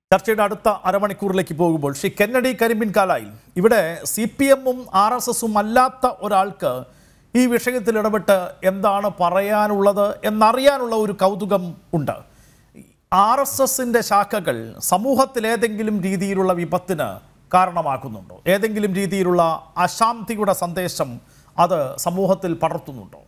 ചർച്ചയുടെ അടുത്ത അരമണിക്കൂറിലേക്ക് പോകുമ്പോൾ ശ്രീ കെന്നഡി കരിമ്പിൻ കാലായിൽ ഇവിടെ സി പി എമ്മും ആർ എസ് എസും അല്ലാത്ത ഒരാൾക്ക് ഈ വിഷയത്തിൽ ഇടപെട്ട് എന്താണ് പറയാനുള്ളത് എന്നറിയാനുള്ള ഒരു കൗതുകം ഉണ്ട് ആർ എസ് എസിൻ്റെ ശാഖകൾ സമൂഹത്തിൽ ഏതെങ്കിലും രീതിയിലുള്ള വിപത്തിന് കാരണമാക്കുന്നുണ്ടോ ഏതെങ്കിലും രീതിയിലുള്ള അശാന്തിയുടെ സന്ദേശം അത് സമൂഹത്തിൽ പടർത്തുന്നുണ്ടോ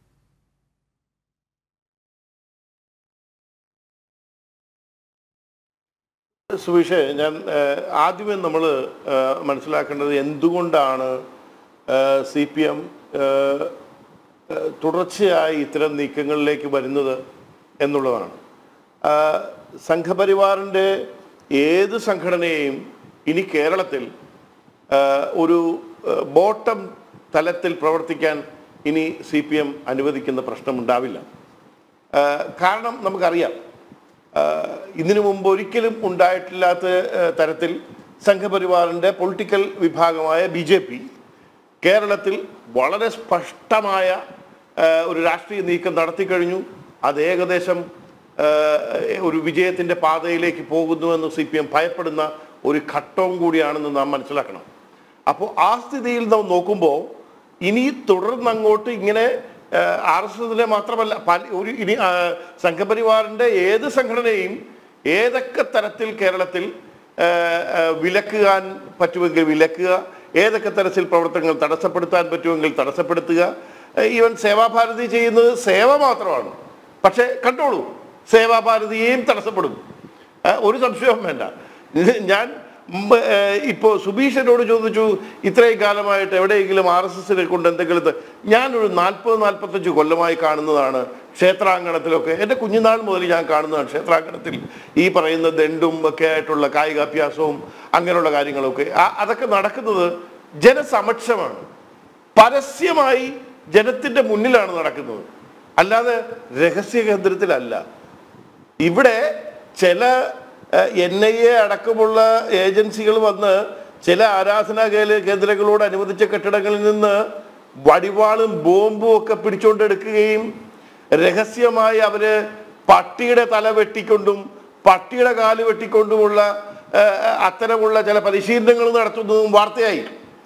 സുവിഷേ ഞാൻ ഏഹ്, ആദ്യമേ നമ്മൾ മനസ്സിലാക്കേണ്ടത് എന്തുകൊണ്ടാണ് സി പി എം തുടർച്ചയായി ഇത്തരം നീക്കങ്ങളിലേക്ക് വരുന്നത് എന്നുള്ളതാണ് ആഹ്, സംഘപരിവാറിൻ്റെ ഏത് സംഘടനയെയും ഇനി കേരളത്തിൽ ആഹ്, ഒരു ആഹ്, ബോട്ടം തലത്തിൽ പ്രവർത്തിക്കാൻ ഇനി സി പി എം അനുവദിക്കുന്ന പ്രശ്നമുണ്ടാവില്ല ആഹ്, കാരണം നമുക്കറിയാം ആഹ് ഇതിനു മുമ്പ് ഒരിക്കലും ഉണ്ടായിട്ടില്ലാത്ത ആഹ് തരത്തിൽ സംഘപരിവാറിൻ്റെ പൊളിറ്റിക്കൽ വിഭാഗമായ ബി ജെ പി കേരളത്തിൽ വളരെ സ്പഷ്ടമായ ആഹ് ഒരു രാഷ്ട്രീയ നീക്കം നടത്തിക്കഴിഞ്ഞു അത് ഏകദേശം ആഹ് ഒരു വിജയത്തിൻ്റെ പാതയിലേക്ക് പോകുന്നുവെന്ന് സി പി എം ഭയപ്പെടുന്ന ഒരു ഘട്ടവും കൂടിയാണെന്ന് നാം മനസ്സിലാക്കണം അപ്പോൾ ആ സ്ഥിതിയിൽ നാം നോക്കുമ്പോൾ ഇനി തുടർന്ന് അങ്ങോട്ട് ഇങ്ങനെ ആർ എസ് എസിനെ മാത്രമല്ല പല ഒരു ഇനി ആ, സംഘപരിവാറിന്റെ ഏത് സംഘടനയും ഏതൊക്കെ തരത്തിൽ കേരളത്തിൽ ആ, ആ, വിലക്കുവാൻ പറ്റുമെങ്കിൽ വിലക്കുക ഏതൊക്കെ തരത്തിൽ പ്രവർത്തനങ്ങൾ തടസ്സപ്പെടുത്താൻ പറ്റുമെങ്കിൽ തടസ്സപ്പെടുത്തുക ഈവൻ സേവാഭാരതി ചെയ്യുന്നത് സേവ മാത്രമാണ് പക്ഷേ കണ്ടോളൂ സേവാഭാരതിയെയും തടസ്സപ്പെടും ആ, ഒരു സംശയവും വേണ്ട ഇത് ഞാൻ മുമ്പ് ഇപ്പോൾ സുബീഷനോട് ചോദിച്ചു ഇത്രയും കാലമായിട്ട് എവിടെയെങ്കിലും ആർ എസ് എസിനെ കൊണ്ട് എന്തെങ്കിലും ത- ഞാനൊരു നാൽപ്പത് നാൽപ്പത്തഞ്ച് കൊല്ലമായി കാണുന്നതാണ് ക്ഷേത്രാങ്കണത്തിലൊക്കെ എൻ്റെ കുഞ്ഞുനാൾ മുതൽ ഞാൻ കാണുന്നതാണ് ക്ഷേത്രാങ്കണത്തിൽ ഈ പറയുന്ന ദണ്ടും ഒക്കെ ആയിട്ടുള്ള കായികാഭ്യാസവും അങ്ങനെയുള്ള കാര്യങ്ങളൊക്കെ ആ- അതൊക്കെ നടക്കുന്നത് ജനസമക്ഷമാണ് പരസ്യമായി ജനത്തിന്റെ മുന്നിലാണ് നടക്കുന്നത് അല്ലാതെ രഹസ്യ കേന്ദ്രത്തിലല്ല ഇവിടെ ചില എൻ ഐ എ അടക്കമുള്ള ഏജൻസികൾ വന്ന് ചില ആരാധനാ കേല- കേന്ദ്രങ്ങളോട് അനുവദിച്ച കെട്ടിടങ്ങളിൽ നിന്ന് വടിവാളും ബോംബും ഒക്കെ പിടിച്ചുകൊണ്ടെടുക്കുകയും രഹസ്യമായി അവര് പട്ടിയുടെ തല വെട്ടിക്കൊണ്ടും പട്ടിയുടെ കാല് വെട്ടിക്കൊണ്ടുമുള്ള ഏഹ്, അത്തരമുള്ള ചില പരിശീലനങ്ങൾ നടത്തുന്നതും വാർത്തയായി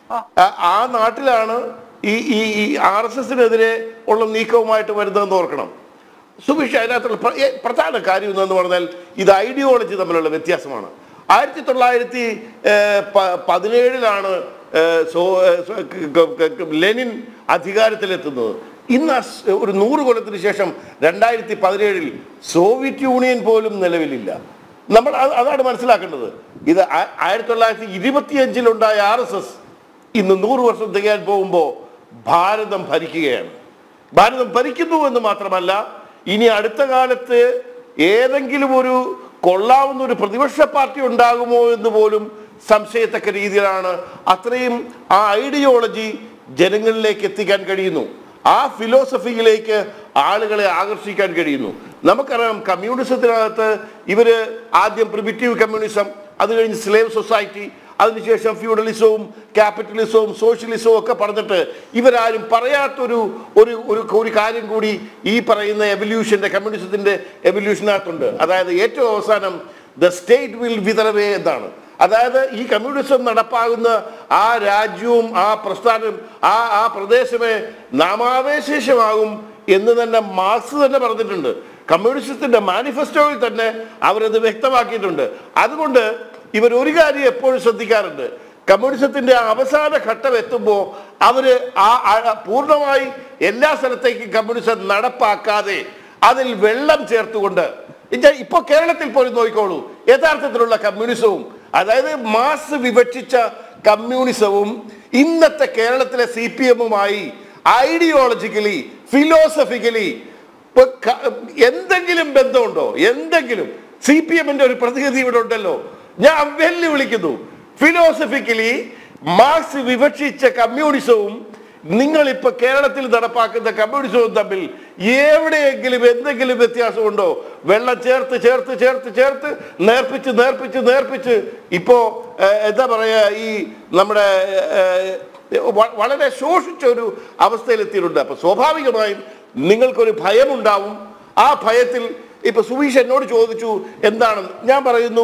ആ- ആ നാട്ടിലാണ് ഈ ഈ ഈ ആർ എസ് എസിനെതിരെ ഉള്ള നീക്കവുമായിട്ട് വരുന്നതെന്ന് ഓർക്കണം സുഭിഷ അതിനകത്തുള്ള പ്ര- ഏ- പ്രധാന കാര്യം എന്ന് പറഞ്ഞാൽ ഇത് ഐഡിയോളജി തമ്മിലുള്ള വ്യത്യാസമാണ് ആയിരത്തി തൊള്ളായിരത്തി ഏഹ്, പ- പതിനേഴിലാണ് ഏഹ്, സോ ഏഹ്, സോ- ക- ക- ക- ലെനിൻ അധികാരത്തിലെത്തുന്നത് ഇന്ന് ആ സ് ഒരു നൂറ് കൊല്ലത്തിന് ശേഷം രണ്ടായിരത്തി പതിനേഴിൽ സോവിയറ്റ് യൂണിയൻ പോലും നിലവിലില്ല നമ്മൾ അത് അതാണ് മനസ്സിലാക്കേണ്ടത് ഇത് ആ- ആയിരത്തി തൊള്ളായിരത്തി ഇരുപത്തിയഞ്ചിലുണ്ടായ ആർ എസ് എസ് ഇന്ന് നൂറ് വർഷം തികയാൻ പോകുമ്പോൾ ഭാരതം ഭരിക്കുകയാണ് ഭാരതം ഭരിക്കുന്നു എന്ന് മാത്രമല്ല ഇനി അടുത്ത കാലത്ത് ഏതെങ്കിലും ഒരു കൊള്ളാവുന്ന ഒരു പ്രതിപക്ഷ പാർട്ടി ഉണ്ടാകുമോ എന്ന് പോലും സംശയത്തക്ക രീതിയിലാണ് അത്രയും ആ ഐഡിയോളജി ജനങ്ങളിലേക്ക് എത്തിക്കാൻ കഴിയുന്നു ആ ഫിലോസഫിയിലേക്ക് ആളുകളെ ആകർഷിക്കാൻ കഴിയുന്നു നമുക്കറിയാം കമ്മ്യൂണിസത്തിനകത്ത് ഇവര് ആദ്യം പ്രിമിറ്റീവ് കമ്മ്യൂണിസം അത് കഴിഞ്ഞ് സ്ലേവ് സൊസൈറ്റി അതിനുശേഷം ഫ്യൂഡലിസവും ക്യാപിറ്റലിസവും സോഷ്യലിസവും ഒക്കെ പറഞ്ഞിട്ട് ഇവരാരും പറയാത്തൊരു ഒരു ഒരു ഒരു കാര്യം കൂടി ഈ പറയുന്ന എവല്യൂഷന്റെ കമ്മ്യൂണിസത്തിന്റെ എവല്യൂഷനകത്തുണ്ട് അതായത് ഏറ്റവും അവസാനം ദ സ്റ്റേറ്റ് വിൽ വിതറവേ എന്നാണ് അതായത് ഈ കമ്മ്യൂണിസം നടപ്പാകുന്ന ആ രാജ്യവും ആ പ്രസ്ഥാനം ആ ആ പ്രദേശമേ നാമാവശേഷമാകും എന്ന് തന്നെ മാർക്സ് തന്നെ പറഞ്ഞിട്ടുണ്ട് കമ്മ്യൂണിസത്തിന്റെ മാനിഫെസ്റ്റോയിൽ തന്നെ അവരത് വ്യക്തമാക്കിയിട്ടുണ്ട് അതുകൊണ്ട് ഇവർ ഒരു കാര്യം എപ്പോഴും ശ്രദ്ധിക്കാറുണ്ട് കമ്മ്യൂണിസത്തിന്റെ ആ അവസാന ഘട്ടം എത്തുമ്പോൾ അവര് ആ ആ- പൂർണ്ണമായി എല്ലാ സ്ഥലത്തേക്കും കമ്മ്യൂണിസം നടപ്പാക്കാതെ അതിൽ വെള്ളം ചേർത്തുകൊണ്ട് ഇജ്ജ- ഇപ്പൊ കേരളത്തിൽ പോലും നോക്കിക്കോളൂ യഥാർത്ഥത്തിലുള്ള കമ്മ്യൂണിസവും അതായത് മാസ് വിവക്ഷിച്ച കമ്മ്യൂണിസവും ഇന്നത്തെ കേരളത്തിലെ സി പി എമ്മുമായി ഐഡിയോളജിക്കലി ഫിലോസഫിക്കലി ഇപ്പൊ ക- എന്തെങ്കിലും ബന്ധമുണ്ടോ എന്തെങ്കിലും സി പി എമ്മിന്റെ ഒരു പ്രതിനിധി ഇവിടെ ഉണ്ടല്ലോ ഞാൻ വെല്ലുവിളിക്കുന്നു ഫിലോസഫിക്കലി മാർക്സ് വിവക്ഷിച്ച കമ്മ്യൂണിസവും നിങ്ങൾ ഇപ്പൊ കേരളത്തിൽ നടപ്പാക്കുന്ന കമ്മ്യൂണിസവും തമ്മിൽ എവിടെയെങ്കിലും എന്തെങ്കിലും വ്യത്യാസമുണ്ടോ വെള്ളം ചേർത്ത് ചേർത്ത് ചേർത്ത് ചേർത്ത് നേർപ്പിച്ച് നേർപ്പിച്ച് നേർപ്പിച്ച് ഇപ്പോ ഏഹ്, എന്താ പറയാ ഈ നമ്മുടെ ഏഹ്, വ- വളരെ ശോഷിച്ച ഒരു അവസ്ഥയിലെത്തിയിട്ടുണ്ട് അപ്പൊ സ്വാഭാവികമായും നിങ്ങൾക്കൊരു ഭയമുണ്ടാവും ആ ഭയത്തിൽ ഇപ്പൊ സുവീഷ് എന്നോട് ചോദിച്ചു എന്താണ് ഞാൻ പറയുന്നു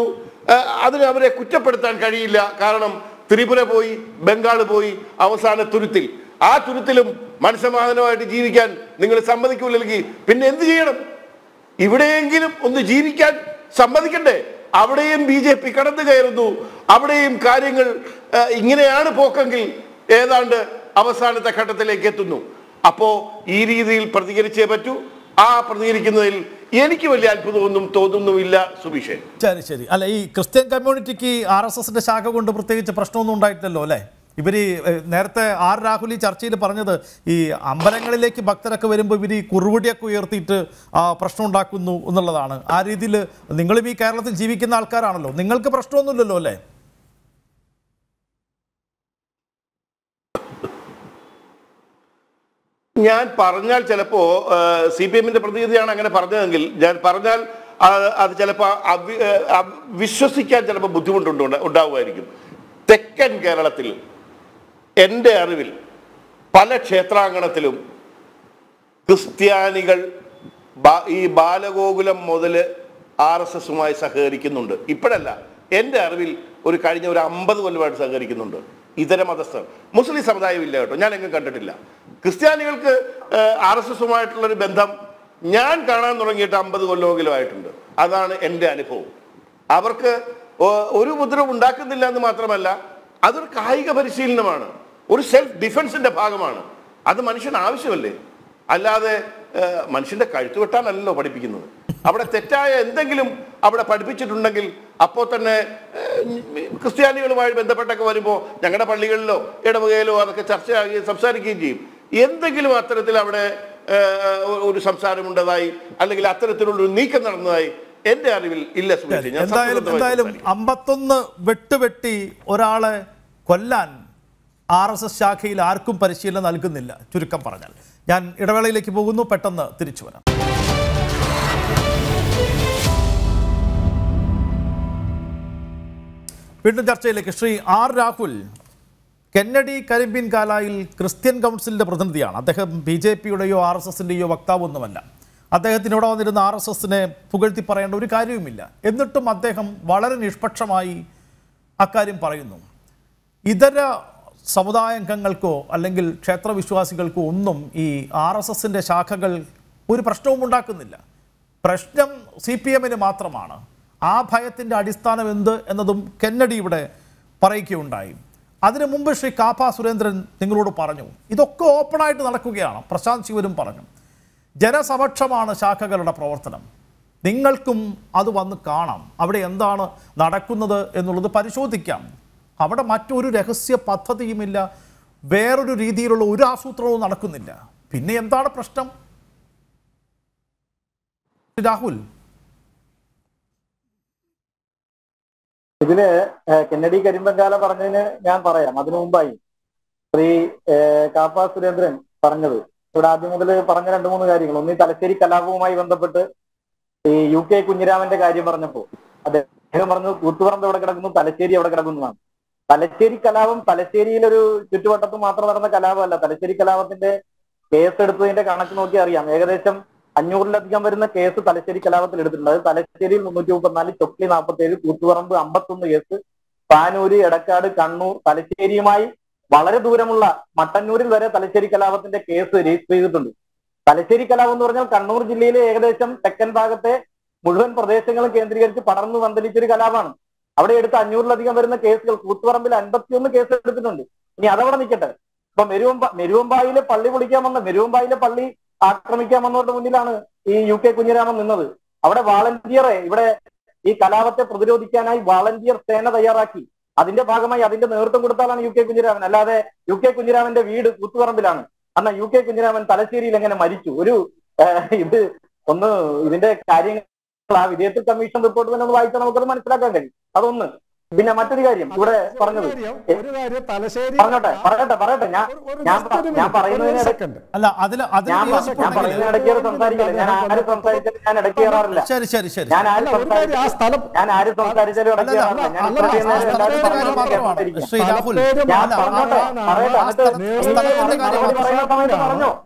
ആ, അതിന് അവരെ കുറ്റപ്പെടുത്താൻ കഴിയില്ല കാരണം ത്രിപുര പോയി ബംഗാൾ പോയി അവസാന തുരുത്തിൽ ആ തുരുത്തിലും മനസ്സമാധാനമായിട്ട് ജീവിക്കാൻ നിങ്ങൾ സമ്മതിക്കൂല്ലെങ്കിൽ പിന്നെ എന്ത് ചെയ്യണം ഇവിടെയെങ്കിലും ഒന്ന് ജീവിക്കാൻ സമ്മതിക്കണ്ടേ അവിടെയും ബി ജെ പി കടന്നു കയറുന്നു അവിടെയും കാര്യങ്ങൾ ആ, ഇങ്ങനെയാണ് പോക്കെങ്കിൽ ഏതാണ്ട് അവസാനത്തെ ഘട്ടത്തിലേക്ക് എത്തുന്നു അപ്പോ ഈ രീതിയിൽ പ്രതികരിച്ചേ പറ്റൂ ആ പ്രതികരിക്കുന്നതിൽ എനിക്ക് വലിയ അത്ഭുതമൊന്നും തോന്നുന്നുമില്ല സുബീഷേ ശരി ശരി അല്ല ഈ ക്രിസ്ത്യൻ കമ്മ്യൂണിറ്റിക്ക് ആർ എസ് എസിന്റെ ശാഖ കൊണ്ട് പ്രത്യേകിച്ച് പ്രശ്നമൊന്നും ഉണ്ടായിട്ടില്ലല്ലോ അല്ലേ ഇവർ നേരത്തെ ആർ രാഹുൽ ഈ ചർച്ചയിൽ പറഞ്ഞത് ഈ അമ്പലങ്ങളിലേക്ക് ഭക്തരൊക്കെ വരുമ്പോൾ ഇവർ ഈ കുറുവടിയൊക്കെ ഉയർത്തിയിട്ട് ആ, പ്രശ്നം ഉണ്ടാക്കുന്നു എന്നുള്ളതാണ് ആ രീതിയിൽ നിങ്ങളും ഈ കേരളത്തിൽ ജീവിക്കുന്ന ആൾക്കാരാണല്ലോ നിങ്ങൾക്ക് പ്രശ്നമൊന്നുമില്ലല്ലോ അല്ലേ ഞാൻ പറഞ്ഞാൽ ചിലപ്പോ സി പി എമ്മിന്റെ പ്രതിനിധിയാണ് അങ്ങനെ പറഞ്ഞതെങ്കിൽ ഞാൻ പറഞ്ഞാൽ ആ, അത് ചിലപ്പോൾ വിശ്വസിക്കാൻ ചിലപ്പോൾ ബുദ്ധിമുട്ടുണ്ട് ഉണ്ടാവുമായിരിക്കും തെക്കൻ കേരളത്തിൽ എൻ്റെ അറിവിൽ പല ക്ഷേത്രാങ്കണത്തിലും ക്രിസ്ത്യാനികൾ ബാ- ഈ ബാലഗോകുലം മുതൽ ആർ എസ് എസുമായി സഹകരിക്കുന്നുണ്ട് ഇപ്പോഴല്ല എൻ്റെ അറിവിൽ ഒരു കഴിഞ്ഞ ഒരു അമ്പത് കൊല്ലമായിട്ട് സഹകരിക്കുന്നുണ്ട് ഇതര മതസ്ഥർ മുസ്ലിം സമുദായം ഇല്ല കേട്ടോ ഞാൻ എങ്ങും കണ്ടിട്ടില്ല ക്രിസ്ത്യാനികൾക്ക് ആർ എസ് എസുമായിട്ടുള്ളൊരു ബന്ധം ഞാൻ കാണാൻ തുടങ്ങിയിട്ട് അമ്പത് കൊല്ലമെങ്കിലും ആയിട്ടുണ്ട് അതാണ് എൻ്റെ അനുഭവം അവർക്ക് ഒ- ഒരു ഉപദ്രവം ഉണ്ടാക്കുന്നില്ല എന്ന് മാത്രമല്ല അതൊരു കായിക പരിശീലനമാണ് ഒരു സെൽഫ് ഡിഫൻസിന്റെ ഭാഗമാണ് അത് മനുഷ്യന് ആവശ്യമല്ലേ അല്ലാതെ ഏഹ്, മനുഷ്യന്റെ കഴുത്ത് വെട്ടാനല്ലല്ലോ പഠിപ്പിക്കുന്നത് അവിടെ തെറ്റായ എന്തെങ്കിലും അവിടെ പഠിപ്പിച്ചിട്ടുണ്ടെങ്കിൽ അപ്പോൾ തന്നെ ഏഹ്, ക്രിസ്ത്യാനികളുമായി ബന്ധപ്പെട്ടൊക്കെ വരുമ്പോൾ ഞങ്ങളുടെ പള്ളികളിലോ ഇടവകയിലോ അതൊക്കെ ചർച്ചയാകുകയും സംസാരിക്കുകയും ചെയ്യും എന്തെങ്കിലും അത്തരത്തിൽ അവിടെ ഏഹ്, ഒരു സംസാരമുണ്ടതായി അല്ലെങ്കിൽ അത്തരത്തിലുള്ള ഒരു നീക്കം നടന്നതായി എന്റെ അറിവിൽ ഇല്ല സുഹൃത്തെ ഞാൻ എന്തായാലും സത്യസന്ധമായി എന്തായാലും സംസാരിക്കാം. അമ്പത്തൊന്ന് വെട്ടുവെട്ടി ഒരാളെ കൊല്ലാൻ ആർ എസ് എസ് ശാഖയിൽ ആർക്കും പരിശീലനം നൽകുന്നില്ല ചുരുക്കം പറഞ്ഞാൽ ഞാൻ ഇടവേളയിലേക്ക് പോകുന്നു പെട്ടെന്ന് തിരിച്ചു വരാം വീണ്ടും ചർച്ചയിലേക്ക് Shri R Rahul Kennedy Karimpin Kalayil Christian കൗൺസിലിന്റെ പ്രതിനിധിയാണ് അദ്ദേഹം ബി ജെ പിയുടെയോ ആർ എസ് എസിൻ്റെയോ വക്താവൊന്നുമല്ല അദ്ദേഹത്തിന് ഇവിടെ വന്നിരുന്ന ആർ എസ് എസിനെ പുകഴ്ത്തി പറയേണ്ട ഒരു കാര്യവുമില്ല എന്നിട്ടും അദ്ദേഹം വളരെ നിഷ്പക്ഷമായി അക്കാര്യം പറയുന്നു ഇതര സമുദായാംഗങ്ങൾക്കോ അല്ലെങ്കിൽ ക്ഷേത്രവിശ്വാസികൾക്കോ ഒന്നും ഈ ആർ എസ് എസിൻ്റെ ശാഖകൾ ഒരു പ്രശ്നവും ഉണ്ടാക്കുന്നില്ല പ്രശ്നം സി പി എമ്മിന് മാത്രമാണ് ആ ഭയത്തിൻ്റെ അടിസ്ഥാനം എന്ത് എന്നതും കെന്നഡി ഇവിടെ പറയുകയുണ്ടായി അതിനു മുമ്പ് ശ്രീ കാപ്പ സുരേന്ദ്രൻ നിങ്ങളോട് പറഞ്ഞു ഇതൊക്കെ ഓപ്പണായിട്ട് നടക്കുകയാണ് പ്രശാന്ത് ശിവരും പറഞ്ഞു ജനസമക്ഷമാണ് ശാഖകളുടെ പ്രവർത്തനം നിങ്ങൾക്കും അത് വന്ന് കാണാം അവിടെ എന്താണ് നടക്കുന്നത് എന്നുള്ളത് പരിശോധിക്കാം അവിടെ മറ്റൊരു രഹസ്യ പദ്ധതിയുമില്ല വേറൊരു രീതിയിലുള്ള ഒരു ആസൂത്രണവും നടക്കുന്നില്ല പിന്നെ എന്താണ് പ്രശ്നം രാഹുൽ ഇതില് ഏഹ്, കെന്നഡി കരിമ്പങ്കാല പറഞ്ഞതിന് ഞാൻ പറയാം അതിനു മുമ്പായി ശ്രീ ഏഹ്, കാപ്പ സുരേന്ദ്രൻ പറഞ്ഞത് ഇവിടെ ആദ്യം മുതൽ പറഞ്ഞ രണ്ട് മൂന്ന് കാര്യങ്ങൾ ഒന്ന് ഈ തലശ്ശേരി കലാപവുമായി ബന്ധപ്പെട്ട് ഈ യു കെ കുഞ്ഞിരാമന്റെ കാര്യം പറഞ്ഞപ്പോ അദ്ദേഹം പറഞ്ഞു കൂത്തുപറമ്പ് എവിടെ കിടക്കുന്നു തലശ്ശേരി എവിടെ കിടക്കുന്നതാണ് തലശ്ശേരി കലാപം തലശ്ശേരിയിലൊരു ചുറ്റുവട്ടത്ത് മാത്രം നടന്ന കലാപമല്ല തലശ്ശേരി കലാപത്തിന്റെ കേസ് എടുത്തതിന്റെ കണക്ക് നോക്കി അറിയാം ഏകദേശം അഞ്ഞൂറിലധികം വരുന്ന കേസ് തലശ്ശേരി കലാപത്തിൽ എടുത്തിട്ടുണ്ട് അത് തലശ്ശേരിയിൽ മുന്നൂറ്റി മുപ്പത്തിനാല് ചൊക്ലി നാൽപ്പത്തി ഏഴ് കൂത്തുപറമ്പ് അമ്പത്തൊന്ന് കേസ് പാനൂര് എടക്കാട് കണ്ണൂർ തലശ്ശേരിയുമായി വളരെ ദൂരമുള്ള മട്ടന്നൂരിൽ വരെ തലശ്ശേരി കലാപത്തിന്റെ കേസ് രജിസ്റ്റർ ചെയ്തിട്ടുണ്ട് തലശ്ശേരി കലാപം എന്ന് പറഞ്ഞാൽ കണ്ണൂർ ജില്ലയിലെ ഏകദേശം തെക്കൻ ഭാഗത്തെ മുഴുവൻ പ്രദേശങ്ങളും കേന്ദ്രീകരിച്ച് പടർന്നു പന്തലിച്ചൊരു കലാപമാണ് അവിടെ എടുത്ത അഞ്ഞൂറിലധികം വരുന്ന കേസുകൾ കൂത്തുപറമ്പിൽ അൻപത്തിയൊന്ന് കേസ് എടുത്തിട്ടുണ്ട് ഇനി അതവിടെ നിൽക്കട്ടെ ഇപ്പൊ മെരുവമ്പ മെരുവമ്പായിലെ പള്ളി പൊളിക്കാൻ വന്ന മെരുവമ്പായിലെ പള്ളി ആക്രമിക്കാൻ വന്നവരുടെ മുന്നിലാണ് ഈ യു കെ കുഞ്ഞിരാമൻ നിന്നത് അവിടെ വാളണ്ടിയറെ ഇവിടെ ഈ കലാപത്തെ പ്രതിരോധിക്കാനായി വാളണ്ടിയർ സേന തയ്യാറാക്കി അതിന്റെ ഭാഗമായി അതിന്റെ നേതൃത്വം കൊടുത്താലാണ് യു കെ കുഞ്ഞിരാമൻ അല്ലാതെ യു കെ കുഞ്ഞിരാമന്റെ വീട് കൂത്തുപറമ്പിലാണ് അന്ന് യു കെ കുഞ്ഞിരാമൻ തലശ്ശേരിയിൽ എങ്ങനെ മരിച്ചു ഒരു ഏഹ്, ഇത് ഒന്ന് ഇതിന്റെ കാര്യങ്ങൾ ആ വിധേയത്വ കമ്മീഷൻ റിപ്പോർട്ട് തന്നെ ഒന്ന് വായിച്ചാൽ നമുക്കത് മനസ്സിലാക്കാൻ കഴിയും അതൊന്ന് പിന്നെ മറ്റൊരു കാര്യം ഇവിടെ പറഞ്ഞത് ഒരു കാര്യം തലശ്ശേരി പറഞ്ഞോട്ടെ പറയട്ടെ പറയട്ടെ ഞാൻ ഒരു- ഒരു ഞാൻ just ഒരു ഞാൻ minute, പറയുന്നതിന് ഒരു ഇടയ്ക്ക് second. അല്ല അതിൽ അതിൽ ഞാൻ പ- ഞാൻ യോജിപ്പുണ്ടെങ്കിൽ പറയുന്നതിന് ഇടയ്ക്ക് കയറി സംസാരിക്കില്ല ഞാൻ ആരും സംസാരിച്ചാലും ഞാൻ ഇടയ്ക്ക് കയറാറില്ല ശരി ശരി ശരി ഞാൻ ആരും അല്ല, ഒരു കാര്യം, ആ സ്ഥലം സംസാരിച്ചാലും ഞാൻ ആരും സംസാരിച്ചാലും ഇടയ്ക്ക് അല്ല, കയറാറില്ല ഞാൻ അല്ല, ഇത്രയും ആ നേരം എല്ലാവരും സ്ഥലത്തിന്റെ കാര്യം പറഞ്ഞത് മാത്രമാണ് കേട്ടിരിക്കാം. ശ്രീ രാഹുൽ സ്ഥലപ്പേര് ഞാൻ അല്ല, പറഞ്ഞോട്ടെ ആ- പറയട്ടെ ആ എന്നിട്ട് സ്ഥലം- നിങ്ങൾ സ്ഥലത്തിന്റെ കാര്യം മറുപടി മാത്രം. പറയുന്ന സമയത്ത് പറഞ്ഞോ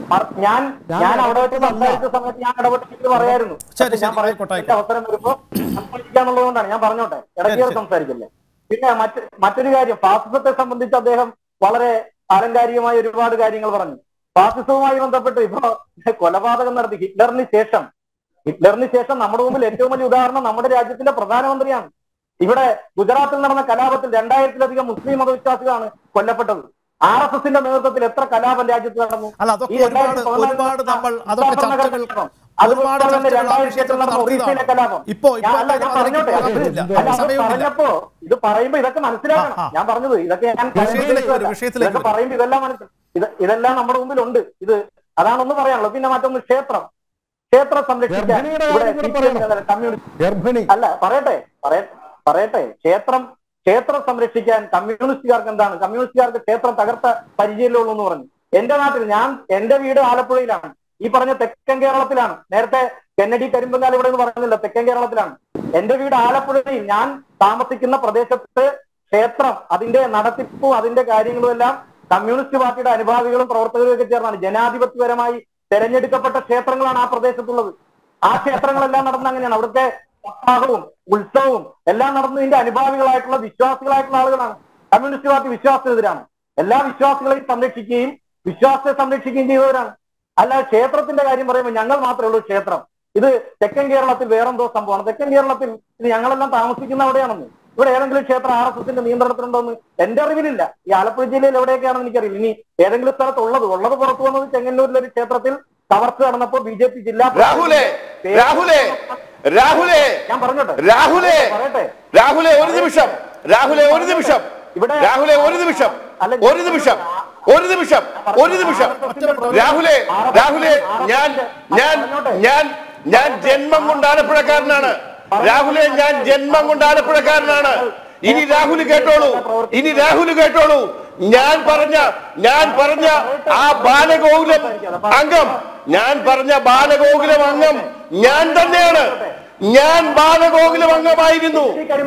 പറ- ഞാൻ ഞാൻ ഞാൻ അവിടെ വെച്ച് ഇടപെട്ടതല്ല. സംസാരിച്ച സമയത്ത് ഞാൻ ഇടപെട്ടിട്ട് പറയായിരുന്നു ശരി, പക്ഷെ ഞാൻ ശരി, പറയാൻ ആയിക്കോട്ടെ, എനിക്ക് അവസരം വരുമ്പോ സംസാരിക്കാന്നുള്ളതുകൊണ്ടാണ് ഞാൻ പറഞ്ഞോട്ടെ ഇടയ്ക്ക് ശരി. സംസാരിക്കില്ലേ പിന്നെ മറ്റ് മറ്റൊരു കാര്യം ഫാസിസത്തെ സംബന്ധിച്ച് അദ്ദേഹം വളരെ ആലങ്കാരികമായ ഒരുപാട് കാര്യങ്ങൾ പറഞ്ഞു ഫാസിസവുമായി ബന്ധപ്പെട്ട് ഇപ്പോ കൊലപാതകം നടത്തി ഹിറ്റ്ലറിന് ശേഷം ഹിറ്റ്ലറിന് ശേഷം നമ്മുടെ മുമ്പിൽ ഏറ്റവും വലിയ ഉദാഹരണം നമ്മുടെ രാജ്യത്തിന്റെ പ്രധാനമന്ത്രിയാണ് ഇവിടെ ഗുജറാത്തിൽ നടന്ന കലാപത്തിൽ രണ്ടായിരത്തിലധികം മുസ്ലിം മതവിശ്വാസികളാണ് കൊല്ലപ്പെട്ടത് ആർ എസ് എസിന്റെ നേതൃത്വത്തിൽ എത്ര കലാപം രാജ്യത്ത് നടന്നു അല്ല അതൊക്കെ ഈ ഒരുപാട് 2014 ഒരുപാട് നമ്മൾ അതൊക്കെ ഉദ്ഘാടന ചർച്ചകൾ കലാപം. ഒരുപാട് അതുപോലെ തന്നെ ചർച്ചകൾ ആ 2007 വിഷയത്തിൽ നടന്ന ഒറീസയിലെ നടത്തിയതാണ് കലാപം. ഇപ്പോ ഞാൻ ഇപ്പോ അല്ല, ഞാൻ അതിലേക്ക് പറഞ്ഞോട്ടെ. പോകാൻ പറ്റില്ല അല്ല, അത് സമയമില്ല പറഞ്ഞപ്പോ ഇത് പറയുമ്പോ ഇതൊക്കെ മനസ്സിലാക്കണം ആ, ആ. ഞാൻ പറഞ്ഞത് ഇതൊക്കെ ഞാൻ വിഷയത്തിലേക്ക് വരൂ, വിഷയത്തിലേക്ക് ഇതൊക്കെ വരൂ. പറയുമ്പോ ഇതെല്ലാം മനസ്സിൽ ഇത് ഇതെല്ലാം നമ്മുടെ മുമ്പിലുണ്ട് ഇത് അതാണ് ഒന്ന് പറയാനുള്ളത് പിന്നെ മറ്റൊന്ന് ക്ഷേത്രം ക്ഷേത്രം സംരക്ഷിക്കാൻ ഗർഭിണിയുടെ ഇവിടെ കാര്യം കൂടി CPM പറയണം. എന്നല്ല, കമ്മ്യൂണിസ്റ്റ് ഗർഭിണി അല്ല പറയട്ടെ പറയ- പറയട്ടെ ക്ഷേത്രം ക്ഷേത്രം സംരക്ഷിക്കാൻ കമ്മ്യൂണിസ്റ്റുകാർക്ക് എന്താണ് കമ്മ്യൂണിസ്റ്റുകാർക്ക് ക്ഷേത്രം തകർത്ത പരിചയമുള്ളൂ എന്ന് പറഞ്ഞു എന്റെ നാട്ടിൽ ഞാൻ എന്റെ വീട് ആലപ്പുഴയിലാണ് ഈ പറഞ്ഞ തെക്കൻ കേരളത്തിലാണ് നേരത്തെ കെന്നഡി കരിമ്പങ്കാൽ ഇവിടെ നിന്ന് പറഞ്ഞില്ല തെക്കൻ കേരളത്തിലാണ് എന്റെ വീട് ആലപ്പുഴയിൽ ഞാൻ താമസിക്കുന്ന പ്രദേശത്ത് ക്ഷേത്രം അതിന്റെ നടത്തിപ്പും അതിന്റെ കാര്യങ്ങളും എല്ലാം കമ്മ്യൂണിസ്റ്റ് പാർട്ടിയുടെ അനുഭാവികളും പ്രവർത്തകരും ഒക്കെ ചേർന്നാണ് ജനാധിപത്യപരമായി തെരഞ്ഞെടുക്കപ്പെട്ട ക്ഷേത്രങ്ങളാണ് ആ പ്രദേശത്തുള്ളത് ആ ക്ഷേത്രങ്ങളെല്ലാം നടന്ന അങ്ങനെയാണ് അവിടുത്തെ സപ്താഹവും ഉത്സവവും എല്ലാം നടന്നതിന്റെ അനുഭാവികളായിട്ടുള്ള വിശ്വാസികളായിട്ടുള്ള ആളുകളാണ് കമ്മ്യൂണിസ്റ്റ് പാർട്ടി വിശ്വാസത്തിനെതിരാണ് എല്ലാ വിശ്വാസികളെയും സംരക്ഷിക്കുകയും വിശ്വാസത്തെ സംരക്ഷിക്കുകയും ചെയ്തവരാണ് അല്ല ക്ഷേത്രത്തിന്റെ കാര്യം പറയുമ്പോൾ ഞങ്ങൾ മാത്രമേ ഉള്ളൂ ക്ഷേത്രം ഇത് തെക്കൻ കേരളത്തിൽ വേറെന്തോ സംഭവമാണ് തെക്കൻ കേരളത്തിൽ ഇത് ഞങ്ങളെല്ലാം താമസിക്കുന്ന അവിടെയാണെന്ന് ഇവിടെ ഏതെങ്കിലും ക്ഷേത്രം ആർ എസ് എസിന്റെ നിയന്ത്രണത്തിലുണ്ടോന്ന് എന്റെ അറിവിലില്ല ഈ ആലപ്പുഴ ജില്ലയിൽ എവിടെയൊക്കെയാണെന്ന് എനിക്കറിയില്ല ഇനി ഏതെങ്കിലും സ്ഥലത്ത് ഉള്ളത് ഉള്ളത് പുറത്തു വന്നത് ചെങ്ങന്നൂരിലെ ഒരു ക്ഷേത്രത്തിൽ കവർച്ച നടന്നപ്പോ ബി ജെ പി ജില്ലാ രാഹുലേ രാഹുലേ രാഹുലേ ഞാൻ പറഞ്ഞോട്ടെ രാഹുലേ പറയട്ടെ രാഹുലെ ഒരു നിമിഷം രാഹുലെ ഒരു നിമിഷം ഇവിടെ- രാഹുലെ ഒരു നിമിഷം അല്ല, ഒരു നിമിഷം ഒരു നിമിഷം ഒരു നിമിഷം രാഹുലെ രാഹുലെ ഞാൻ ഞാൻ ഞാൻ ഞാൻ ജന്മം കൊണ്ട് ആലപ്പുഴക്കാരനാണ് രാഹുലെ ഞാൻ ജന്മം കൊണ്ട് ആലപ്പുഴക്കാരനാണ് ഇനി രാഹുൽ കേട്ടോളൂ ഇനി രാഹുൽ കേട്ടോളൂ ഞാൻ പറഞ്ഞ ഞാൻ പറഞ്ഞ ആ ബാലഗോകുലം അംഗം ഞാൻ പറഞ്ഞ ബാലഗോകുലം അംഗം ഞാൻ തന്നെയാണ് ഞാൻ ബാലഗോകുലം അംഗമായിരുന്നു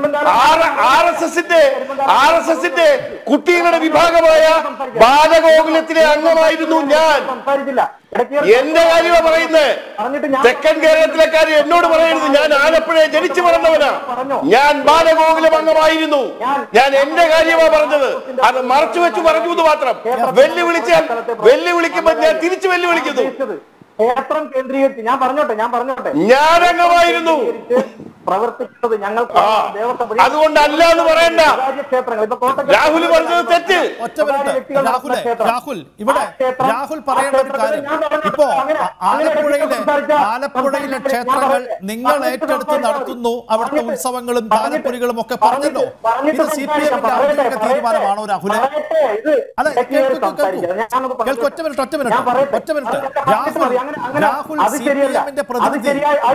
ആർ എസ് എസിന്റെ ആർ എസ് എസിന്റെ കുട്ടികളുടെ വിഭാഗമായ ബാലഗോകുലത്തിലെ അംഗമായിരുന്നു ഞാൻ സംസാരിച്ചില്ല ഇടയ്ക്ക് എന്റെ കാര്യമാണ് പറയുന്നത് പറഞ്ഞിട്ട് ഞാൻ തെക്കൻ കേരളത്തിലെ കാര്യം എന്നോട് പറയരുത് ഞാൻ ആലപ്പുഴയെ ജനിച്ചു വളർന്നവനാ ഞാൻ ബാലഗോകുലം അംഗമായിരുന്നു ഞാൻ എന്റെ കാര്യമാണ് പറഞ്ഞത് അത് മറച്ചു വെച്ച് പറഞ്ഞു എന്ന് മാത്രം വെല്ലുവിളിച്ചാൽ വെല്ലുവിളിക്കുമ്പോൾ ഞാൻ തിരിച്ചു വെല്ലുവിളിക്കുന്നു ഉദ്ദേശിച്ചത് ക്ഷേത്രം കേന്ദ്രീകരിച്ച് ഞാൻ പറഞ്ഞോട്ടെ ഞാൻ പറഞ്ഞോട്ടെ ഞാൻ അംഗമായിരുന്നു കേന്ദ്രീകരിച്ച് പ്രവർത്തിക്കുന്നത് ഞങ്ങൾക്ക് ആ, ദേവസ്വം അതുകൊണ്ടല്ല എന്ന് പറയണ്ട സ്വകാര്യ ക്ഷേത്രങ്ങൾ ഇപ്പൊ കോട്ടക്കൽ രാഹുൽ പറഞ്ഞത് തെറ്റ് ഒറ്റ മിനിറ്റ് രാഹുലെ രാഹുൽ ഇവിടെ രാഹുൽ പറയേണ്ട ഒരു കാര്യം ഇപ്പോ ആ- ആലപ്പുഴയിലെ ആലപ്പുഴയിലെ ക്ഷേത്രങ്ങൾ നിങ്ങൾ ഏറ്റെടുത്ത് നടത്തുന്നു അവിടുത്തെ ഉത്സവങ്ങളും താലപ്പൊലികളും ഒക്കെ പറഞ്ഞല്ലോ ഇത് സി പി എമ്മിന്റെ ഔദ്യോഗിക തീരുമാനമാണോ രാഹുലെ അല്ല കേൾക്കൂ കേൾക്കൂ കേൾക്കൂ ഒറ്റ മിനിറ്റ് ഒറ്റ മിനിറ്റ് ഒറ്റ minute Rahul Rahul C P എമ്മിന്റെ പ്രതിനിധി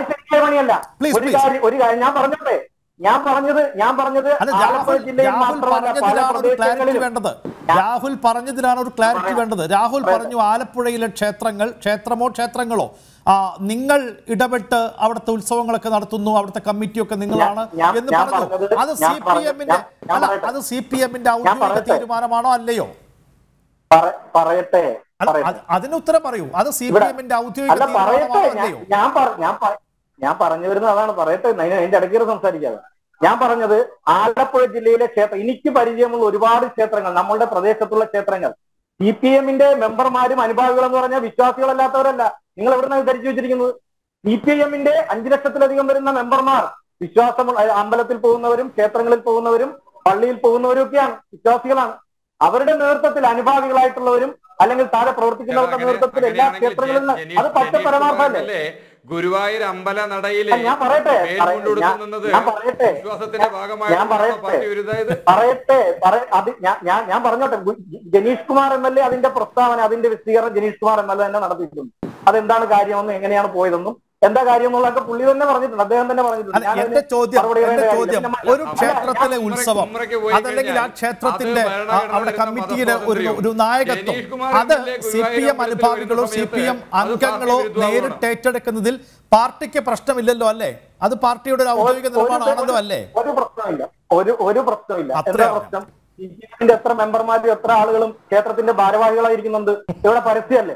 Please, ഒരു please. കാര്യം ഒരു കാര്യം ഞാൻ പറഞ്ഞോട്ടെ ഞാൻ പറഞ്ഞത് ഞാൻ പറഞ്ഞത് അല്ല ആലപ്പുഴ രാഹുൽ ജില്ലയിൽ രാഹുൽ മാത്രമല്ല പല പറഞ്ഞതിലാണ് ഒരു ക്ലാരിറ്റി പ്രദേശങ്ങളിലും വേണ്ടത് രാഹുൽ പറഞ്ഞതിലാണ് ഒരു ക്ലാരിറ്റി വേണ്ടത് രാഹുൽ പറഞ്ഞു ആലപ്പുഴയിലെ ക്ഷേത്രങ്ങൾ ക്ഷേത്രമോ ക്ഷേത്രങ്ങളോ ആ നിങ്ങൾ ഇടപെട്ട് അവിടുത്തെ ഉത്സവങ്ങളൊക്കെ നടത്തുന്നു അവിടുത്തെ കമ്മിറ്റിയൊക്കെ നിങ്ങളാണ് ഞാൻ- എന്ന് ഞാൻ പറഞ്ഞു പറഞ്ഞത് അത് ഞാൻ സി പി പറഞ്ഞത് എമ്മിന്റെ ഞാൻ- ഞാൻ അല്ല പറയട്ടെ. അത് സി പി എമ്മിന്റെ ഔദ്യോഗിക പറയട്ടെ. തീരുമാനമാണോ അല്ലയോ പറ- പറയട്ടെ അല്ല, പറയട്ടെ അത് അതിന് ഉത്തരം പറയൂ അത് സി പി ഇവിടെ എമ്മിന്റെ ഔദ്യോഗിക അല്ല പറയട്ടെ തീരുമാനമാണോ ഞാൻ അല്ലയോ ഞാൻ പറ- ഞാൻ പ- ഞാൻ പറഞ്ഞു വരുന്നത് അതാണ് പറയട്ടെ അതിന് അതിന്റെ ഇടയ്ക്ക് സംസാരിക്കാതെ ഞാൻ പറഞ്ഞത് ആലപ്പുഴ ജില്ലയിലെ ക്ഷേത്രം എനിക്ക് പരിചയമുള്ള ഒരുപാട് ക്ഷേത്രങ്ങൾ നമ്മളുടെ പ്രദേശത്തുള്ള ക്ഷേത്രങ്ങൾ സി പി എമ്മിന്റെ മെമ്പർമാരും അനുഭാവികളും എന്ന് പറഞ്ഞാൽ വിശ്വാസികളല്ലാത്തവരല്ല നിങ്ങൾ എവിടുന്നാണ് ധരിച്ചു വെച്ചിരിക്കുന്നത് സി പി എമ്മിന്റെ അഞ്ചു ലക്ഷത്തിലധികം വരുന്ന മെമ്പർമാർ വിശ്വാസമുള്ള അഹ് അമ്പലത്തിൽ പോകുന്നവരും ക്ഷേത്രങ്ങളിൽ പോകുന്നവരും പള്ളിയിൽ പോകുന്നവരും ഒക്കെയാണ് വിശ്വാസികളാണ് അവരുടെ നേതൃത്വത്തിൽ അനുഭാവികളായിട്ടുള്ളവരും അല്ലെങ്കിൽ താഴെ പ്രവർത്തിക്കുന്നവരുടെ നേതൃത്വത്തിൽ എല്ലാ ക്ഷേത്രങ്ങളിലും അത് പച്ച പരമാർത്ഥമല്ലേ ഗുരുവായൂർ അമ്പല നടയിലെ ആ, ഞാൻ പറയട്ടെ, മേൽ പറയ- മുണ്ടുടുത്ത് ഞാൻ- നിന്നത് ഞാൻ പറയട്ടെ. വിശ്വാസത്തിന്റെ ഞാൻ ഭാഗമായിട്ടാണ് പറയട്ടെ. പാർട്ടി വിരുദ്ധത് പറയട്ടെ പറ അത് ഞാൻ ഞാൻ ഞാൻ പറഞ്ഞോട്ടെ ഗു- Janeesh Kumar M L A അതിന്റെ പ്രസ്താവന അതിന്റെ വിശദീകരണം Janeesh Kumar M L A തന്നെ നടത്തിയിട്ടുണ്ട് അതെന്താണ് കാര്യമെന്നും എങ്ങനെയാണ് പോയതെന്നും എന്താ കാര്യം എന്നുള്ളതൊക്കെ പുള്ളി തന്നെ പറഞ്ഞിട്ടുണ്ട് അദ്ദേഹം തന്നെ പറഞ്ഞിട്ടുണ്ട് അല്ല ഞാനതിന് എന്റെ ചോദ്യം മറുപടി എന്റെ പറയേണ്ട ചോദ്യം കാര്യമില്ല. ഒരു അല്ല, ക്ഷേത്രത്തിലെ ഞാൻ ഉത്സവം ഉമ്മറയ്ക്ക് പോയി അതല്ലെങ്കിൽ ആ കഴിഞ്ഞാൽ ക്ഷേത്രത്തിന്റെ അത് ഭരണഘടന ആ, അവിടെ തരുന്ന കമ്മിറ്റിയിലെ ഒരു മതസ്വാതന്ത്ര്യം. ഒരു നായകത്വം ജനീഷ് കുമാർ അത് MLA. C P M Guruvayur അനുഭാവികളോ സി പി എം അത് പാർട്ടി അംഗങ്ങളോ വിരുദ്ധമാവണം. നേരിട്ട് ഏറ്റെടുക്കുന്നതിൽ പാർട്ടിക്ക് പ്രശ്നമില്ലല്ലോ അല്ലേ അത് പാർട്ടിയുടെ ഒരു ഔദ്യോഗിക ഒരു- നിലപാടാണല്ലോ അല്ലേ ഒരു പ്രശ്നമില്ല ഒരു ഒരു പ്രശ്നമില്ല അത്രേ എന്താ അറിയാം. പ്രശ്നം സിപിഎമ്മിന്റെ എത്ര മെമ്പർമാരും എത്ര ആളുകളും ക്ഷേത്രത്തിന്റെ ഭാരവാഹികളായിരിക്കുന്നുണ്ട് ഇവിടെ പരസ്യമല്ലേ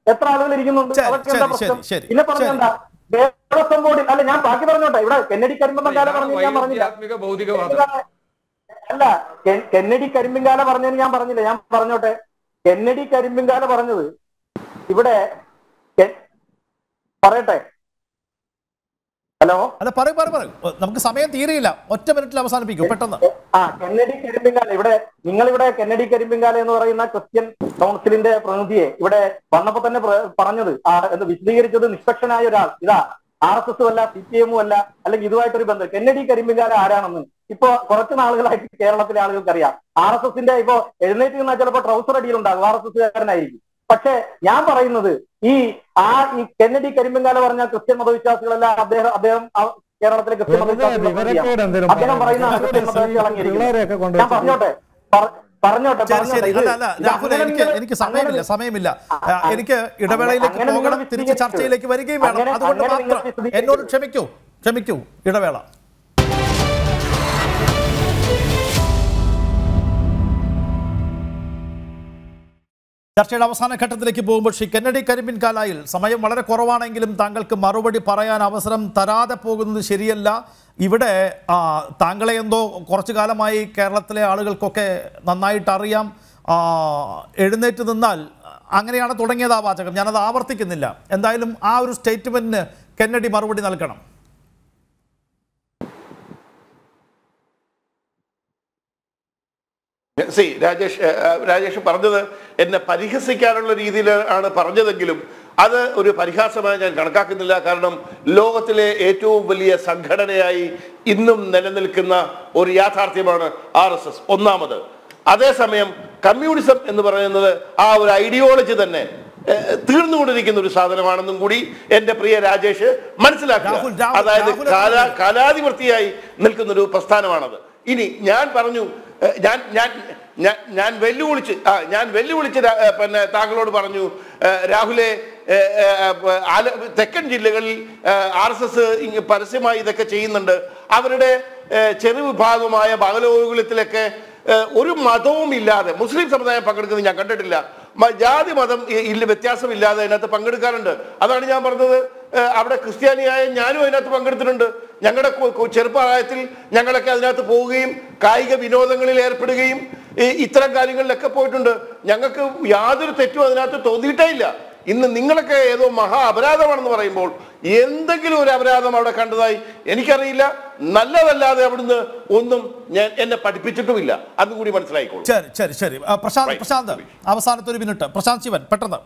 എത്ര ആളുകൾ ഇരിക്കുന്നുണ്ട് ശരി, അതൊക്കെ എന്താ ശരി, പ്രശ്നം ശരി, ശരി, പിന്നെ പറഞ്ഞെന്താ ദേവസ്വം ബോർഡിൽ അല്ല ഞാൻ ബാക്കി പറഞ്ഞോട്ടെ ഇവിടെ കെന്നഡി കരിമ്പന്തങ്കാല പറഞ്ഞു ഞാൻ പറഞ്ഞില്ല വൈരുദ്ധ്യാത്മിക ഭൗതികവാദം അല്ല കെ- കെന്നഡി കരിമ്പിങ്കാല പറഞ്ഞതിന് ഞാൻ പറഞ്ഞില്ല ഞാൻ പറഞ്ഞോട്ടെ കെന്നഡി കരിമ്പിങ്കാല പറഞ്ഞത് ഇവിടെ കെ- പറയട്ടെ ഹലോ അല്ല പറയൂ പറയൂ പറയൂ നമുക്ക് സമയം തീരെയില്ല ഒറ്റ മിനിറ്റിൽ അവസാനിപ്പിക്കൂ പെട്ടെന്ന് ആ കെന്നഡി കരിമ്പിങ്കാല ഇവിടെ നിങ്ങൾ ഇവിടെ കെന്നഡി കരിമ്പിങ്കാല എന്ന് പറയുന്ന ക്രിസ്ത്യൻ കൗൺസിലിന്റെ പ്രതിനിധിയെ ഇവിടെ വന്നപ്പോ തന്നെ പ്ര- പറഞ്ഞത് ആ, എന്ന് വിശദീകരിച്ചത് നിഷ്പക്ഷനായ ഒരാൾ ഇതാ ആർ എസ് എസും അല്ല സി പി എമ്മും അല്ല അല്ലെങ്കിൽ ഇതുമായിട്ടൊരു ബന്ധം കെന്നഡി കരിമ്പിങ്കാല ആരാണെന്ന് ഇപ്പൊ കുറച്ച് നാളുകളായിട്ട് കേരളത്തിലെ ആളുകൾക്ക് അറിയാം ആർ എസ് എസിന്റെ ഇപ്പോ എഴുന്നേറ്റ് നിന്നാൽ ചിലപ്പോൾ ട്രൗസർ അടിയിലുണ്ടാകും ആർ എസ് എസ്കാരനായിരിക്കും പക്ഷേ ഞാൻ പറയുന്നത് ഈ ആ ഈ കെന്നഡി കരിമ്പിങ്കാല പറഞ്ഞ ക്രിസ്ത്യൻ മതവിശ്വാസികളല്ല അദ്ദേഹം അദ്ദേഹം ആ കേരളത്തിലെ ക്രിസ്ത്യൻ വെറുതെ മതവിശ്വാസികളെ വിവരക്കേട് എന്തേലും അദ്ദേഹം പറയുന്ന പറയാം. ക്രിസ്ത്യൻ മതവിശ്വാസികൾ അംഗീകരിക്കും. പിള്ളേരെയൊക്കെ കൊണ്ട് ഞാൻ പറഞ്ഞോട്ടെ പറ- പറഞ്ഞോട്ടെ ശരി പറഞ്ഞോട്ടെ ശരി ഇത് അല്ല അല്ല ഇത് രാഹുൽ അങ്ങനെ എനിക്ക് നിങ്ങൾ- എനിക്ക് സമയമില്ല അങ്ങനെ- സമയമില്ല ആ, ആ, ആ, എനിക്ക് ഇടവേളയിലേക്ക് അങ്ങനെ നിങ്ങൾ പോകണം തിരിച്ച് വിശദീകരിക്കരുത്. ചർച്ചയിലേക്ക് വരികയും വേണം അങ്ങനെ- അതുകൊണ്ട് അങ്ങനെ നിങ്ങൾ മാത്രം വിശദീകരിക്കരുത്. എന്നോട് ക്ഷമിക്കൂ ക്ഷമിക്കൂ ഇടവേള ചർച്ചയുടെ അവസാന ഘട്ടത്തിലേക്ക് പോകുമ്പോൾ ശ്രീ കെന്നഡി കരിമ്പിൻ കാലായിൽ സമയം വളരെ കുറവാണെങ്കിലും താങ്കൾക്ക് മറുപടി പറയാൻ അവസരം തരാതെ പോകുന്നത് ശരിയല്ല ഇവിടെ ആ, താങ്കളെ എന്തോ കുറച്ചു കാലമായി കേരളത്തിലെ ആളുകൾക്കൊക്കെ നന്നായിട്ട് അറിയാം ആ, എഴുന്നേറ്റ് നിന്നാൽ അങ്ങനെയാണ് തുടങ്ങിയത് ആ വാചകം ഞാനത് ആവർത്തിക്കുന്നില്ല എന്തായാലും ആ ഒരു സ്റ്റേറ്റ്മെന്റിന് കെന്നഡി മറുപടി നൽകണം സി രാജേഷ് ഏഹ്, ഏഹ്, രാജേഷ് പറഞ്ഞത് എന്നെ പരിഹസിക്കാനുള്ള രീതിയിൽ ആണ് പറഞ്ഞതെങ്കിലും അത് ഒരു പരിഹാസമായി ഞാൻ കണക്കാക്കുന്നില്ല കാരണം ലോകത്തിലെ ഏറ്റവും വലിയ സംഘടനയായി ഇന്നും നിലനിൽക്കുന്ന ഒരു യാഥാർത്ഥ്യമാണ് ആർ എസ് എസ് ഒന്നാമത് അതേസമയം കമ്മ്യൂണിസം എന്ന് പറയുന്നത് ആ ഒരു ഐഡിയോളജി തന്നെ ഏഹ്, തീർന്നുകൊണ്ടിരിക്കുന്ന ഒരു സാധനമാണെന്നും കൂടി എന്റെ പ്രിയ രാജേഷ് മനസ്സിലാക്കുക രാഹുൽ, രാഹുൽ, അതായത് രാഹുൽ കാലാ എന്താണ്? കാലാധിപത്യമായി നിൽക്കുന്ന ഒരു പ്രസ്ഥാനമാണത് ഇനി ഞാൻ പറഞ്ഞു ഏഹ്, ഞാൻ ഞാൻ ഞാൻ ഞാൻ വെല്ലുവിളിച്ച് ആ ഞാൻ വെല്ലുവിളിച്ച് രാ- ഏഹ്, പിന്നെ താങ്കളോട് പറഞ്ഞു ഏഹ്, രാഹുലെ ഏഹ്, ഏഹ്, ആല തെക്കൻ ജില്ലകളിൽ ആർ എസ് എസ് പരസ്യമായി ഇതൊക്കെ ചെയ്യുന്നുണ്ട് അവരുടെ ഏഹ്, ചെറുവിഭാഗമായ ബാലലോകത്തിലൊക്കെ ഏഹ്, ഒരു മതവും ഇല്ലാതെ മുസ്ലിം സമുദായം പങ്കെടുക്കുന്നത് ഞാൻ കണ്ടിട്ടില്ല മ- ജാതി മതം ഇ- ഇല്ല വ്യത്യാസമില്ലാതെ അതിനകത്ത് പങ്കെടുക്കാറുണ്ട് അതാണ് ഞാൻ പറഞ്ഞത് ഏഹ്, അവിടെ ക്രിസ്ത്യാനിയായ ഞാനും അതിനകത്ത് പങ്കെടുത്തിട്ടുണ്ട് ഞങ്ങളുടെ കു- കു- ചെറുപ്രായത്തിൽ ഞങ്ങളൊക്കെ അതിനകത്ത് പോവുകയും കായിക വിനോദങ്ങളിൽ ഏർപ്പെടുകയും ഈ ഇത്തരം കാര്യങ്ങളിലൊക്കെ പോയിട്ടുണ്ട് ഞങ്ങൾക്ക് യാതൊരു തെറ്റും അതിനകത്ത് തോന്നിയിട്ടേ ഇല്ല ഇന്ന് നിങ്ങളൊക്കെ ഏതോ മഹാ അപരാധമാണെന്ന് പറയുമ്പോൾ എന്തെങ്കിലും ഒരു അപരാധം അവിടെ കണ്ടതായി എനിക്കറിയില്ല നല്ലതല്ലാതെ അവിടുന്ന് ഒന്നും ഞാൻ എന്നെ പഠിപ്പിച്ചിട്ടുമില്ല അതും കൂടി മനസ്സിലായിക്കോളൂ ശരി ശരി ശരി ആ, പ്രശാന്ത് Right. പ്രശാന്ത് അവസാനത്തെ ഒരു മിനിറ്റ് പ്രശാന്ത് ശിവൻ പെട്ടെന്ന്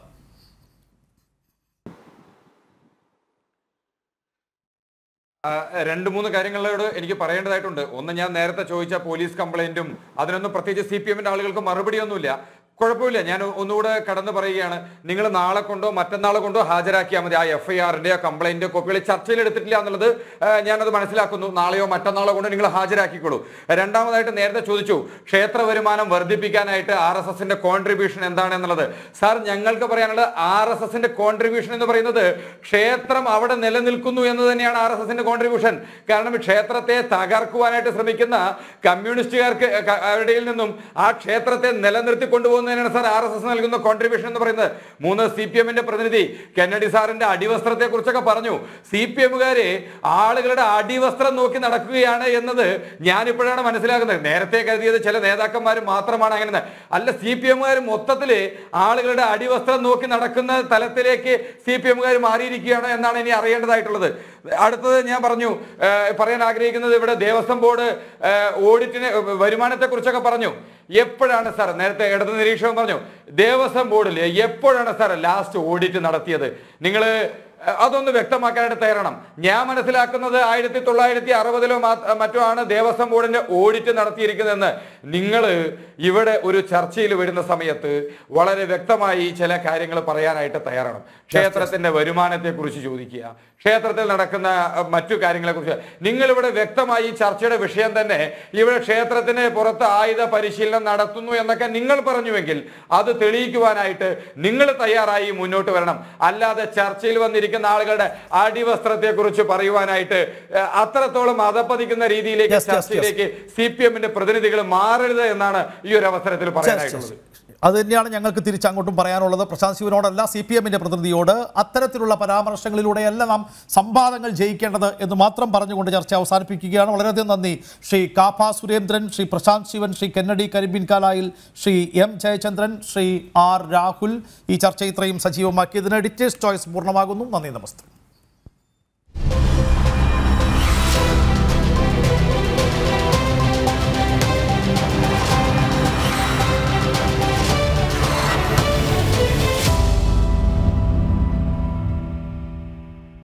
ആ, രണ്ട് മൂന്ന് കാര്യങ്ങളോട് എനിക്ക് പറയേണ്ടതായിട്ടുണ്ട് ഒന്ന് ഞാൻ നേരത്തെ ചോദിച്ച പോലീസ് കംപ്ലൈന്റും അതിനൊന്നും പ്രത്യേകിച്ച് സി പി എമ്മിന്റെ ആളുകൾക്ക് മറുപടിയൊന്നുമില്ല കുഴപ്പമില്ല ഞാൻ ഒന്നുകൂടെ കടന്നു പറയുകയാണ് നിങ്ങൾ നാളെ കൊണ്ടോ മറ്റന്നാളെ കൊണ്ടോ ഹാജരാക്കിയാൽ മതി ആ എഫ് ഐ ആറിന്റെ കംപ്ലൈന്റ് കോപ്പികൾ ചർച്ചയിൽ എടുത്തിട്ടില്ല എന്നുള്ളത് ആ, ഞാനത് മനസ്സിലാക്കുന്നു നാളെയോ മറ്റന്നാളോ കൊണ്ട് നിങ്ങൾ ഹാജരാക്കിക്കോളൂ രണ്ടാമതായിട്ട് നേരത്തെ ചോദിച്ചു ക്ഷേത്ര വരുമാനം വർദ്ധിപ്പിക്കാനായിട്ട് ആർ എസ് എസിന്റെ കോൺട്രിബ്യൂഷൻ എന്താണ് എന്നുള്ളത് സാർ ഞങ്ങൾക്ക് പറയാനുള്ളത് ആർ എസ് എസിന്റെ കോൺട്രിബ്യൂഷൻ എന്ന് പറയുന്നത് ക്ഷേത്രം അവിടെ നിലനിൽക്കുന്നു എന്ന് തന്നെയാണ് ആർ എസ് എസിന്റെ കോൺട്രിബ്യൂഷൻ കാരണം ക്ഷേത്രത്തെ തകർക്കുവാനായിട്ട് ശ്രമിക്കുന്ന കമ്മ്യൂണിസ്റ്റുകാർക്ക് ക- അവരുടെ നിന്നും ആ ക്ഷേത്രത്തെ നിലനിർത്തി കൊണ്ടുപോകുന്നതിനാണ് സാർ ആർ എസ് എസ് നൽകുന്ന കോൺട്രിബ്യൂഷൻ എന്ന് പറയുന്നത് മൂന്ന് സി പി എമ്മിന്റെ പ്രതിനിധി കെന്നഡി സാറിന്റെ അടിവസ്ത്രത്തെ കുറിച്ചൊക്കെ പറഞ്ഞു സി പി എമ്മുകാര് ആളുകളുടെ അടിവസ്ത്രം നോക്കി നടക്കുകയാണ് എന്നത് ഞാനിപ്പോഴാണ് മനസ്സിലാക്കുന്നത് നേരത്തെ കരുതിയത് ചില നേതാക്കന്മാർ മാത്രമാണ് അങ്ങനെ അല്ല സി പി എമ്മുകാർ മൊത്തത്തില് ആളുകളുടെ അടിവസ്ത്രം നോക്കി നടക്കുന്ന തലത്തിലേക്ക് സി പി എമ്മുകാർ മാറിയിരിക്കുകയാണ് എന്നാണ് ഇനി അറിയേണ്ടതായിട്ടുള്ളത് അടുത്തത് ഞാൻ പറഞ്ഞു ഏഹ് പറയാൻ ആഗ്രഹിക്കുന്നത് ഇവിടെ ദേവസ്വം ബോർഡ് ഏഹ് ഓഡിറ്റിനെ വരുമാനത്തെ കുറിച്ചൊക്കെ പറഞ്ഞു എപ്പോഴാണ് സാർ നേരത്തെ ഇടത് നിരീക്ഷകൻ പറഞ്ഞു ദേവസ്വം ബോർഡിൽ എപ്പോഴാണ് സാർ ലാസ്റ്റ് ഓഡിറ്റ് നടത്തിയത് നിങ്ങൾ അതൊന്ന് വ്യക്തമാക്കാനായിട്ട് തയ്യാറാണ് ഞാൻ മനസ്സിലാക്കുന്നത് ആയിരത്തി തൊള്ളായിരത്തി അറുപതിലോ മറ്റോ ആണ് ദേവസ്വം ബോർഡിന്റെ ഓഡിറ്റ് നടത്തിയിരിക്കുന്നതെന്ന് നിങ്ങൾ ഇവിടെ ഒരു ചർച്ചയിൽ വരുന്ന സമയത്ത് വളരെ വ്യക്തമായി ചില കാര്യങ്ങൾ പറയാനായിട്ട് തയ്യാറാണ് ക്ഷേത്രത്തിന്റെ വരുമാനത്തെ കുറിച്ച് ചോദിക്കുക ക്ഷേത്രത്തിൽ നടക്കുന്ന അഹ്, മറ്റു കാര്യങ്ങളെ കുറിച്ച് നിങ്ങൾ ഇവിടെ വ്യക്തമായി ഈ ചർച്ചയുടെ വിഷയം തന്നെ ഇവിടെ ക്ഷേത്രത്തിന് പുറത്ത് ആയുധ പരിശീലനം നടത്തുന്നു എന്നൊക്കെ നിങ്ങൾ പറഞ്ഞുവെങ്കിൽ അത് തെളിയിക്കുവാനായിട്ട് നിങ്ങൾ തയ്യാറായി മുന്നോട്ട് വരണം അല്ലാതെ ചർച്ചയിൽ വന്നിരിക്കുന്ന ആളുകളുടെ അടിവസ്ത്രത്തെ കുറിച്ച് പറയുവാനായിട്ട് അഹ്, അത്രത്തോളം അതപ്പതിക്കുന്ന രീതിയിലേക്ക് Yes, yes, yes. ചർച്ചയിലേക്ക് സി പി എമ്മിന്റെ പ്രതിനിധികൾ മാറരുത് എന്നാണ് ഈ ഒരു അവസരത്തിൽ ശരി, ശരി, പറയാനായിട്ടുള്ളത് ശരി. അത് തന്നെയാണ് ഞങ്ങൾക്ക് തിരിച്ചങ്ങോട്ടും പറയാനുള്ളത് പ്രശാന്ത് ശിവനോടല്ല സി പി എമ്മിൻ്റെ പ്രതിനിധിയോട് അത്തരത്തിലുള്ള പരാമർശങ്ങളിലൂടെയല്ല നാം സംവാദങ്ങൾ ജയിക്കേണ്ടത് എന്ന് മാത്രം പറഞ്ഞുകൊണ്ട് ചർച്ച അവസാനിപ്പിക്കുകയാണ് വളരെയധികം നന്ദി Shri Kappa Surendran Shri Prashanth Shivan Shri Kennedy Karimpin Kalayil Shri M Jayachandran Shri R Rahul ഈ ചർച്ച ഇത്രയും സജീവമാക്കിയതിന് എഡിറ്റേഴ്സ് ചോയ്സ് പൂർണ്ണമാകുന്നു നന്ദി നമസ്തേ